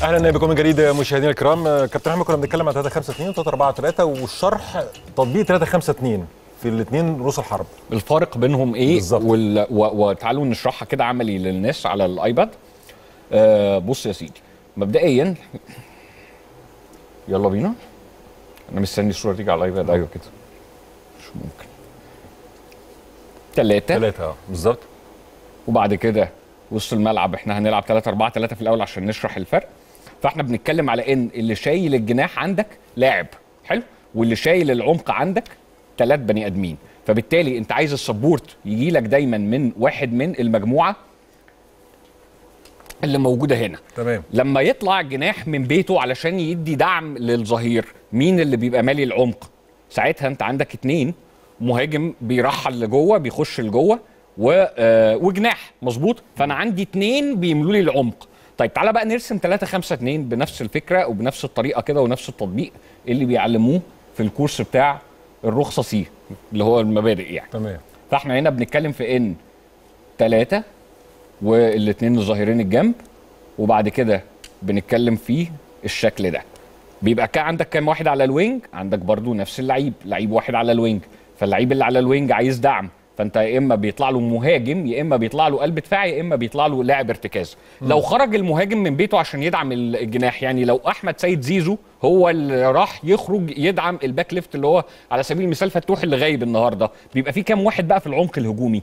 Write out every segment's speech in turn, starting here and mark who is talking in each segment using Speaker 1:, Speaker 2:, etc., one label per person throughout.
Speaker 1: اهلا بكم من جديد مشاهدينا الكرام كابتن احمد كنا بنتكلم عن 3 5 2 و 3 4 3 والشرح تطبيق 3 5 2 في الاثنين رؤوس الحرب
Speaker 2: الفارق بينهم ايه
Speaker 1: بالظبط.
Speaker 2: وال... و... وتعالوا نشرحها كده عملي للناس على الايباد آه بص يا سيدي مبدئيا يلا بينا انا مستني الصوره تيجي على الايباد ايوه كده مش ممكن ثلاثة
Speaker 1: ثلاثة اه بالظبط
Speaker 2: وبعد كده وسط الملعب احنا هنلعب 3 4 3 في الاول عشان نشرح الفرق فاحنا بنتكلم على ان اللي شايل الجناح عندك لاعب حلو واللي شايل العمق عندك ثلاث بني ادمين فبالتالي انت عايز السبورت يجي لك دايما من واحد من المجموعه اللي موجوده هنا
Speaker 1: تمام
Speaker 2: لما يطلع الجناح من بيته علشان يدي دعم للظهير مين اللي بيبقى مالي العمق ساعتها انت عندك اتنين مهاجم بيرحل لجوه بيخش لجوه و... آه وجناح مظبوط فانا عندي اتنين بيملوا لي العمق طيب تعالى بقى نرسم 3 5 2 بنفس الفكره وبنفس الطريقه كده ونفس التطبيق اللي بيعلموه في الكورس بتاع الرخصه سي اللي هو المبادئ يعني
Speaker 1: تمام
Speaker 2: فاحنا هنا بنتكلم في ان ثلاثة والاثنين الظاهرين الجنب وبعد كده بنتكلم في الشكل ده بيبقى كان عندك كام واحد على الوينج عندك برضو نفس اللعيب لعيب واحد على الوينج فاللعيب اللي على الوينج عايز دعم فانت يا اما بيطلع له مهاجم يا اما بيطلع له قلب دفاع يا اما بيطلع له لاعب ارتكاز لو خرج المهاجم من بيته عشان يدعم الجناح يعني لو احمد سيد زيزو هو اللي راح يخرج يدعم الباك ليفت اللي هو على سبيل المثال فتوح اللي غايب النهارده بيبقى في كام واحد بقى في العمق الهجومي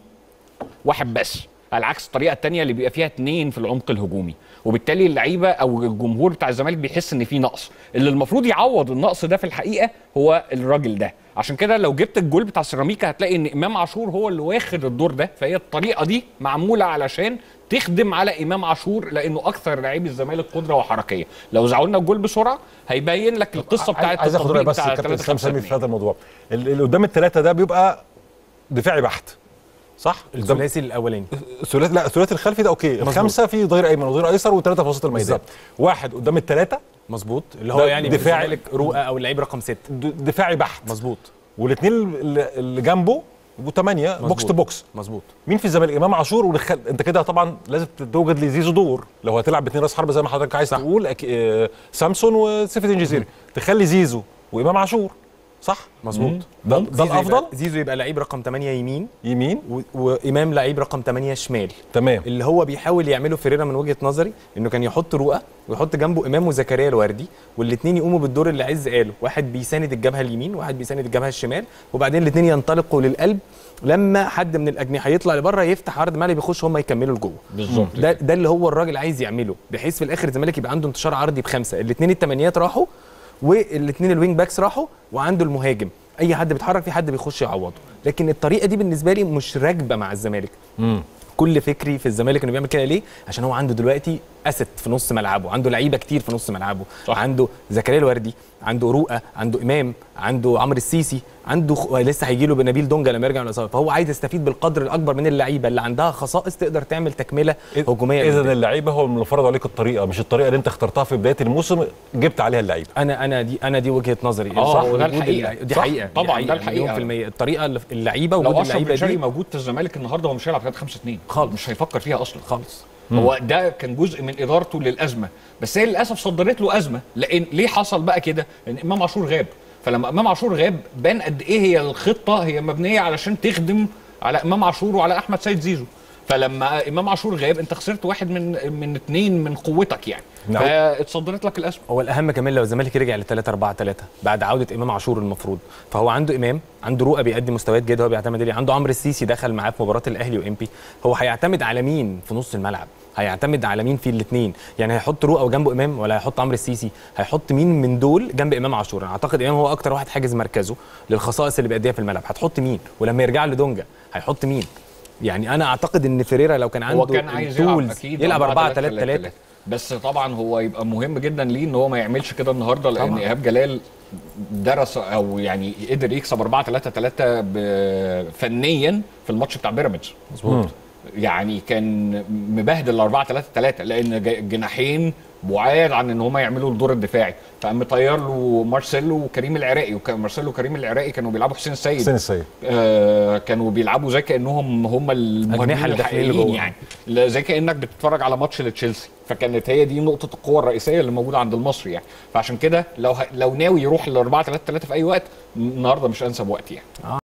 Speaker 2: واحد بس على عكس الطريقه الثانيه اللي بيبقى فيها اثنين في العمق الهجومي وبالتالي اللعيبه او الجمهور بتاع الزمالك بيحس ان في نقص اللي المفروض يعوض النقص ده في الحقيقه هو الراجل ده عشان كده لو جبت الجول بتاع سيراميكا هتلاقي ان امام عاشور هو اللي واخد الدور ده فهي الطريقه دي معموله علشان تخدم على امام عاشور لانه اكثر لاعبي الزمالك قدره وحركيه لو زعلنا الجول بسرعه هيبين لك القصه بتاعت
Speaker 1: عايز اخد رايك
Speaker 2: التطبيق
Speaker 1: بس
Speaker 2: بتاع
Speaker 1: كابتن
Speaker 2: 3
Speaker 1: اسلام
Speaker 2: 5
Speaker 1: سامي في هذا الموضوع ال- اللي قدام الثلاثة ده بيبقى دفاعي بحت صح؟ قدام-
Speaker 3: الثلاثي الاولاني
Speaker 1: الثلاثي لا الثلاثي الخلفي ده اوكي الخمسه في ظهير ايمن وظهير ايسر وثلاثه في وسط الميدان
Speaker 3: بالظبط.
Speaker 1: واحد قدام الثلاثه
Speaker 3: مظبوط اللي
Speaker 1: ده
Speaker 3: هو يعني
Speaker 1: دفاعي.
Speaker 3: دفاعي الزمالك رؤى او اللعيب رقم ستة
Speaker 1: د- دفاعي بحت
Speaker 3: مظبوط
Speaker 1: والاثنين اللي اللي جنبه يبقوا ثمانيه بوكس تو بوكس
Speaker 3: مظبوط
Speaker 1: مين في الزمالك امام عاشور ودخل انت كده طبعا لازم توجد لزيزو دور لو هتلعب باثنين راس حرب زي ما حضرتك عايز
Speaker 3: صح.
Speaker 1: تقول أك... آه، سامسون وسيف الدين جزيري تخلي زيزو وامام عاشور صح
Speaker 3: مظبوط
Speaker 1: ده, ده
Speaker 3: زيزو
Speaker 1: الافضل
Speaker 3: يبقى زيزو يبقى لعيب رقم 8 يمين
Speaker 1: يمين
Speaker 3: و... وامام لعيب رقم 8 شمال
Speaker 1: تمام
Speaker 3: اللي هو بيحاول يعمله فيريرا من وجهه نظري انه كان يحط رؤى ويحط جنبه امام وزكريا الوردي والاثنين يقوموا بالدور اللي عز قاله واحد بيساند الجبهه اليمين وواحد بيساند الجبهه الشمال وبعدين الاثنين ينطلقوا للقلب لما حد من الاجنحه يطلع لبره يفتح عرض مالي بيخش هم يكملوا لجوه
Speaker 2: بالظبط
Speaker 3: ده ده اللي هو الراجل عايز يعمله بحيث في الاخر الزمالك يبقى عنده انتشار عرضي بخمسه الاثنين الثمانيات راحوا والاثنين الوينج باكس راحوا وعنده المهاجم اي حد بيتحرك في حد بيخش يعوضه لكن الطريقه دي بالنسبه لي مش راكبه مع الزمالك
Speaker 1: مم.
Speaker 3: كل فكري في الزمالك انه بيعمل كده ليه عشان هو عنده دلوقتي اسد في نص ملعبه عنده لعيبه كتير في نص ملعبه
Speaker 2: صح.
Speaker 3: عنده زكريا الوردي عنده رؤى عنده امام عنده عمرو السيسي عنده خ... لسه هيجي له بنبيل دونجا لما يرجع من الاصابه فهو عايز يستفيد بالقدر الاكبر من اللعيبه اللي عندها خصائص تقدر تعمل تكمله هجوميه
Speaker 1: اذا
Speaker 3: لقدام.
Speaker 1: اللعيبه هو اللي فرض عليك الطريقه مش الطريقه اللي انت اخترتها في بدايه الموسم جبت عليها اللعيبه
Speaker 3: انا انا دي انا دي وجهه نظري
Speaker 2: آه،
Speaker 3: صح
Speaker 2: وده
Speaker 3: وجود
Speaker 2: الحقيقة.
Speaker 3: اللع- دي
Speaker 2: صح،
Speaker 3: حقيقه
Speaker 2: طبعاً،
Speaker 3: دي
Speaker 2: ده
Speaker 3: حقيقة،
Speaker 2: الحقيقة.
Speaker 3: مليون في المية الطريقه اللي اللعيبه
Speaker 2: لو
Speaker 3: وجود
Speaker 2: اشرف
Speaker 3: اللعيبه
Speaker 2: بن شرقي
Speaker 3: دي
Speaker 2: موجود في الزمالك النهارده هو مش هيلعب 3 5 2
Speaker 3: خالص.
Speaker 2: مش هيفكر فيها اصلا
Speaker 3: خالص
Speaker 2: هو ده كان جزء من ادارته للازمه بس هي للاسف صدرت له ازمه لان ليه حصل بقى كده ان امام عاشور غاب فلما امام عاشور غاب بان قد ايه هي الخطه هي مبنيه علشان تخدم على امام عاشور وعلى احمد سيد زيزو فلما امام عاشور غاب انت خسرت واحد من من اثنين من قوتك يعني
Speaker 1: نعم.
Speaker 2: فاتصدرت لك الازمه
Speaker 3: هو الاهم كمان لو الزمالك رجع ل 3 4 3 بعد عوده امام عاشور المفروض فهو عنده امام عنده رؤى بيقدم مستويات جيده هو بيعتمد عليه عنده عمرو السيسي دخل معاه في مباراه الاهلي وامبي هو هيعتمد على مين في نص الملعب هيعتمد على مين في الاثنين يعني هيحط رؤى وجنبه امام ولا هيحط عمرو السيسي هيحط مين من دول جنب امام عاشور انا اعتقد امام هو اكتر واحد حاجز مركزه للخصائص اللي بيأديها في الملعب هتحط مين ولما يرجع له دونجا هيحط مين يعني انا اعتقد ان فيريرا لو كان عنده
Speaker 2: هو كان عايز يلعب
Speaker 3: التولز
Speaker 2: اكيد
Speaker 3: يلعب 4 3 3
Speaker 2: بس طبعا هو يبقى مهم جدا ليه ان هو ما يعملش كده النهارده لان
Speaker 3: طبعاً.
Speaker 2: ايهاب جلال درس او يعني قدر يكسب 4 3 3 فنيا في الماتش بتاع بيراميدز
Speaker 3: مظبوط
Speaker 2: يعني كان مبهدل 4 3 3 لان جا- جناحين بعاد عن ان هم يعملوا الدور الدفاعي فقام مطير له مارسيلو وكريم العراقي وكان مارسيلو وكريم العراقي كانوا بيلعبوا حسين السيد
Speaker 1: حسين السيد
Speaker 2: آه كانوا بيلعبوا زي كانهم هم المهاجمين
Speaker 3: أجنحة اللي داخلين
Speaker 2: الحقيقيين
Speaker 3: لجوه.
Speaker 2: يعني لا، زي كانك بتتفرج على ماتش لتشيلسي فكانت هي دي نقطه القوه الرئيسيه اللي موجوده عند المصري يعني فعشان كده لو ه... لو ناوي يروح ل 4 3 3 في اي وقت النهارده مش انسب وقت يعني